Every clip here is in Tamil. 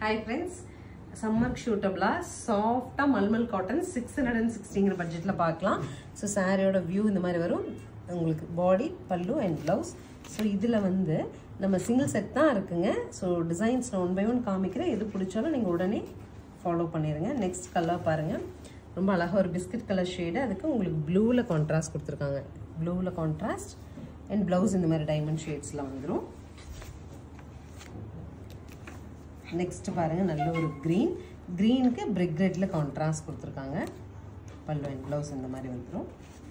ஹாய் ஃப்ரெண்ட்ஸ் சம்மர் ஷூட்டபிளா சாஃப்டாக மல்மல் காட்டன் சிக்ஸ் ஹண்ட்ரட் அண்ட் சிக்ஸ்டிங்கிற பட்ஜெட்டில் பார்க்கலாம் ஸோ சாரியோட வியூ இந்த மாதிரி வரும் உங்களுக்கு பாடி பல்லு அண்ட் ப்ளவுஸ் ஸோ இதில் வந்து நம்ம சிங்கிள் செட் தான் இருக்குங்க ஸோ டிசைன்ஸ் நான் ஒன் பை ஒன் காமிக்கிறேன் எது பிடிச்சாலும் நீங்கள் உடனே ஃபாலோ பண்ணிடுங்க நெக்ஸ்ட் கலர் பாருங்கள் ரொம்ப அழகாக ஒரு பிஸ்கட் கலர் ஷேடு அதுக்கு உங்களுக்கு ப்ளூவில் கான்ட்ராஸ்ட் கொடுத்துருக்காங்க ப்ளூவில் கான்ட்ராஸ்ட் அண்ட் ப்ளவுஸ் இந்த மாதிரி டைமண்ட் ஷேட்ஸில் வந்துடும் நெக்ஸ்ட் பாருங்க நல்ல ஒரு க்ரீன் க்ரீனுக்கு பிரிக் ரெட்டில் கான்ட்ராஸ்ட் கொடுத்துருக்காங்க பல்லு அண்ட் ப்ளவுஸ் இந்த மாதிரி வந்துடும்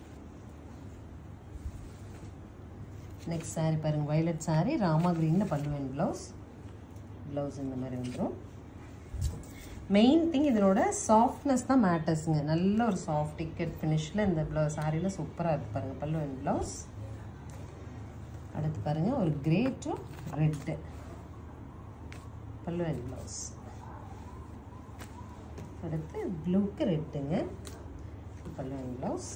நெக்ஸ்ட் சாரி பாருங்க வயலட் சாரி ராமா க்ரீனில் பல்லு அண்ட் ப்ளவுஸ் ப்ளவுஸ் இந்த மாதிரி வந்துடும் மெயின் திங் இதனோட சாஃப்ட்னஸ் தான் மேட்டர்ஸுங்க நல்ல ஒரு சாஃப்ட் டிக்கெட் ஃபினிஷில் இந்த ப்ளவுஸ் சாரியில் சூப்பராக இருக்குது பாருங்கள் பல்லு அண்ட் ப்ளவுஸ் அடுத்து பாருங்கள் ஒரு grey to red pallu and blouse அடுத்து ப்ளூக்கு ரெட்டுங்க பல்லு அண்ட் ப்ளவுஸ்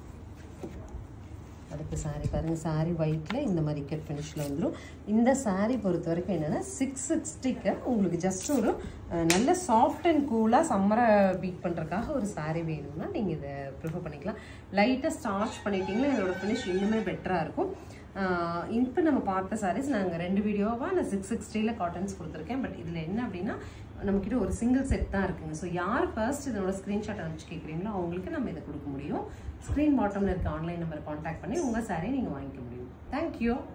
அடுத்து சாரீ பாருங்கள் சாரீ ஒயிட்டில் இந்த மாதிரி கட் ஃபினிஷில் வந்துடும் இந்த சாரீ பொறுத்த வரைக்கும் என்னென்னா சிக்ஸ் சிக்ஸ்டிக்கு உங்களுக்கு ஜஸ்ட் ஒரு நல்ல சாஃப்ட் அண்ட் கூலாக சம்மரை பீட் பண்ணுறதுக்காக ஒரு சாரீ வேணும்னா நீங்கள் இதை ப்ரிஃபர் பண்ணிக்கலாம் லைட்டாக ஸ்டார்ச் பண்ணிட்டீங்கன்னா இதோட ஃபினிஷ் இன்னுமே பெட்டராக இருக்கும் இப்போ நம்ம பார்த்த சாரீஸ் நாங்கள் ரெண்டு வீடியோவாக நான் சிக்ஸ் சிக்ஸ்டியில் காட்டன்ஸ் கொடுத்துருக்கேன் பட் இதில் என்ன அப்படின்னா நம்மக்கிட்ட ஒரு சிங்கிள் செட் தான் இருக்குங்க ஸோ யார் ஃபர்ஸ்ட் இதனோட ஸ்க்ரீன்ஷாட் அனுப்பிச்சு கேட்குறீங்களோ அவங்களுக்கு நம்ம இதை கொடுக்க முடியும் ஸ்க்ரீன் பாட்டமில் இருக்க ஆன்லைன் நம்பர் காண்டாக்ட் பண்ணி உங்கள் சாரியை நீங்கள் வாங்கிக்க முடியும் தேங்க்யூ